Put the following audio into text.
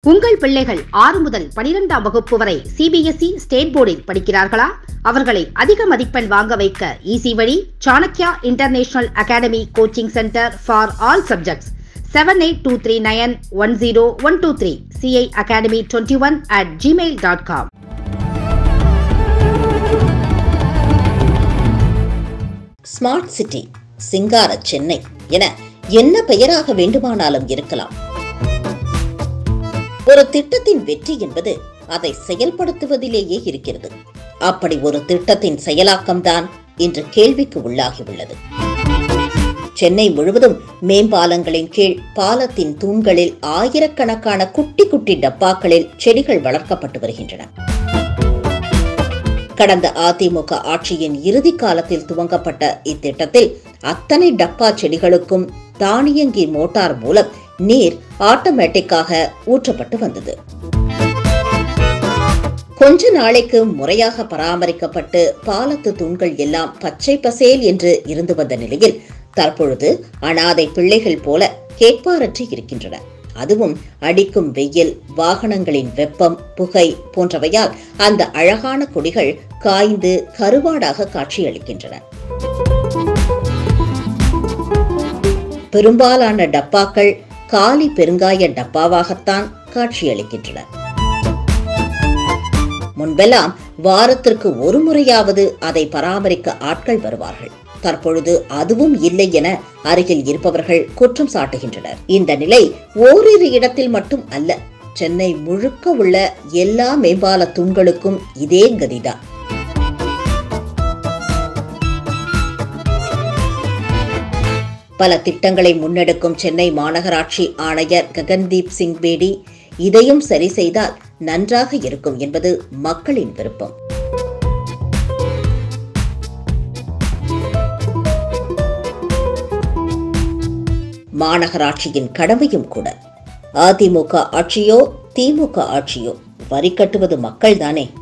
உங்கள் பிள்ளைகள் ஆறு முதல் பனிரெண்டாம் வகுப்பு வரை சிபிஎஸ்இ ஸ்டேட் போர்டில் படிக்கிறார்களா அவர்களை அதிக மதிப்பெண் வாங்க வைக்க ஈசி வழி Chanakya international academy coaching centre for all subjects seven eight two three nine one zero one two three CI academy twenty one at Gmail dot com smart city சிங்கார சென்னை என என்ன பெயராக வேண்டுமானாலும் இருக்கலாம் ஒரு திட்டத்தின் வெற்றி என்பது அதை செயல்படுத்துவதிலேயே இருக்கிறது அப்படி ஒரு திட்டத்தின் செயலாக்கம்தான் இன்று கேள்விக்கு உள்ளாகியுள்ளது சென்னை முழுவதும் மேம்பாலங்களின் கீழ் பாலத்தின் தூண்களில் ஆயிரக்கணக்கான குட்டி குட்டி டப்பாக்களில் செடிகள் வளர்க்கப்பட்டு வருகின்றன கடந்த அதிமுக ஆட்சியின் இறுதி காலத்தில் துவங்கப்பட்ட இத்திட்டத்தில் அத்தனை டப்பா செடிகளுக்கும் தானியங்கி மோட்டார் மூலம் நீர் ஆட்டோமேட்டிக்காக ஊற்றப்பட்டு வந்தது கொஞ்ச நாளைக்கு முறையாக பராமரிக்கப்பட்டு பாலத்து தூண்கள் எல்லாம் பச்சை பசேல் என்று இருந்து வந்த நிலையில் தற்பொழுது அனாதை பிள்ளைகள் போல கேட்பாரற்று இருக்கின்றன அதுவும் அடிக்கும் வெயில் வாகனங்களின் வெப்பம் புகை போன்றவையால் அந்த அழகான கொடிகள் காய்ந்து கருவாடாக காட்சியளிக்கின்றன பெரும்பாலான டப்பாக்கள் காலி பெருங்காய டப்பாவாகத்தான் காட்சியளிக்கின்றன முன்பெல்லாம் வாரத்திற்கு ஒரு முறையாவது அதை பராமரிக்க ஆட்கள் வருவார்கள் தற்பொழுது அதுவும் இல்லை என அருகில் இருப்பவர்கள் குற்றம் சாட்டுகின்றனர் இந்த நிலை ஓரிரு இடத்தில் மட்டும் அல்ல சென்னை முழுக்க உள்ள எல்லா மேம்பால தூண்களுக்கும் இதே கதிதான் பல திட்டங்களை முன்னெடுக்கும் சென்னை மாநகராட்சி ஆணையர் ககன்தீப் சிங் பேடி இதையும் சரி செய்தால் நன்றாக இருக்கும் என்பது மக்களின் விருப்பம் மாநகராட்சியின் கடமையும் கூட அதிமுக ஆட்சியோ திமுக ஆட்சியோ வரி கட்டுவது மக்கள்தானே